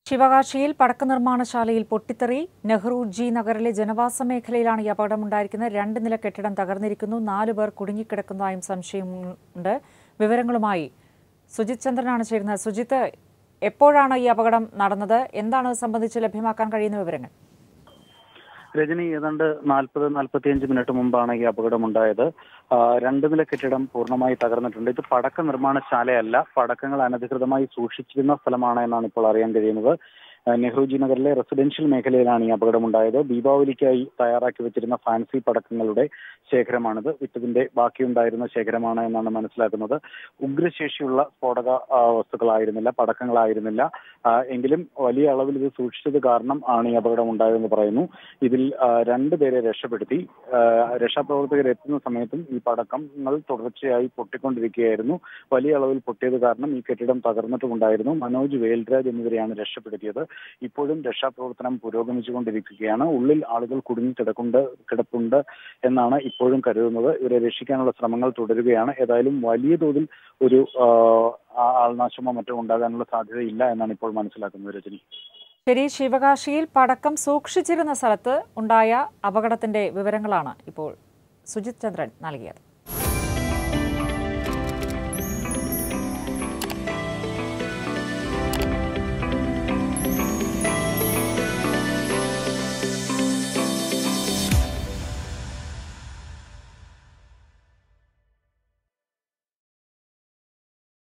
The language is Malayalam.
ശിവകാശിയിൽ പടക്ക നിർമ്മാണശാലയിൽ പൊട്ടിത്തെറി നെഹ്റു ജി നഗറിലെ ജനവാസ മേഖലയിലാണ് ഈ അപകടമുണ്ടായിരിക്കുന്നത് രണ്ട് നില കെട്ടിടം തകർന്നിരിക്കുന്നു നാലു പേർ കുടുങ്ങിക്കിടക്കുന്നതായും സംശയമുണ്ട് വിവരങ്ങളുമായി സുജിത് ചന്ദ്രനാണ് ചേരുന്നത് സുജിത്ത് എപ്പോഴാണ് ഈ അപകടം നടന്നത് എന്താണ് ഇത് സംബന്ധിച്ച് ലഭ്യമാക്കാൻ കഴിയുന്ന വിവരങ്ങൾ രജനി ഏതാണ്ട് നാൽപ്പത് നാൽപ്പത്തിയഞ്ച് മിനിറ്റ് മുമ്പാണ് ഈ അപകടമുണ്ടായത് ആ, രണ്ട് നില കെട്ടിടം പൂർണ്ണമായി തകർന്നിട്ടുണ്ട് ഇത് പടക്ക നിർമ്മാണശാലയല്ല പടക്കങ്ങൾ അനധികൃതമായി സൂക്ഷിച്ചിരുന്ന സ്ഥലമാണ് എന്നാണ് ഇപ്പോൾ അറിയാൻ കഴിയുന്നത് ആ, നെഹ്റുജി നഗറിലെ റെസിഡൻഷ്യൽ മേഖലയിലാണ് ഈ അപകടമുണ്ടായത് ദീപാവലിക്കായി തയ്യാറാക്കി വെച്ചിരുന്ന ഫാൻസി പടക്കങ്ങളുടെ ശേഖരമാണിത് വിറ്റതിന്റെ ബാക്കിയുണ്ടായിരുന്ന ശേഖരമാണ് എന്നാണ് മനസ്സിലാക്കുന്നത് ഉഗ്രശേഷിയുള്ള സ്ഫോടക ആ, വസ്തുക്കളായിരുന്നില്ല പടക്കങ്ങളായിരുന്നില്ല ആ, എങ്കിലും വലിയ അളവിൽ ഇത് സൂക്ഷിച്ചത് കാരണം ആണ് ഈ അപകടം ഉണ്ടായതെന്ന് പറയുന്നു ഇതിൽ ആ, രണ്ടുപേരെ രക്ഷപ്പെടുത്തി ആ, രക്ഷാപ്രവർത്തകർ എത്തുന്ന സമയത്തും ഈ പടക്കങ്ങൾ തുടർച്ചയായി പൊട്ടിക്കൊണ്ടിരിക്കുകയായിരുന്നു വലിയ അളവിൽ പൊട്ടിയത് കാരണം ഈ കെട്ടിടം തകർന്നിട്ടുമുണ്ടായിരുന്നു മനോജ് വേൽരാജ് എന്നിവരെയാണ് രക്ഷപ്പെടുത്തിയത് ഇപ്പോഴും രക്ഷാപ്രവർത്തനം പുരോഗമിച്ചുകൊണ്ടിരിക്കുകയാണ് ഉള്ളിൽ ആളുകൾ കുടുങ്ങിക്കിടക്കുണ്ട് കിടപ്പുണ്ട് എന്നാണ് ഇപ്പോഴും കരുതുന്നത് ഇവരെ രക്ഷിക്കാനുള്ള ശ്രമങ്ങൾ തുടരുകയാണ് ഏതായാലും വലിയ തോതിൽ ഒരു ആ, ആ- ആൾനാശമോ മറ്റോ ഉണ്ടാകാനുള്ള സാധ്യതയില്ല എന്നാണ് ഇപ്പോൾ മനസ്സിലാക്കുന്നത് രജനി ശരി ശിവകാശിയിൽ പടക്കം സൂക്ഷിച്ചിരുന്ന സ്ഥലത്ത് ഉണ്ടായ അപകടത്തിന്റെ വിവരങ്ങളാണ് ഇപ്പോൾ സുജിത് ചന്ദ്രൻ നൽകിയത്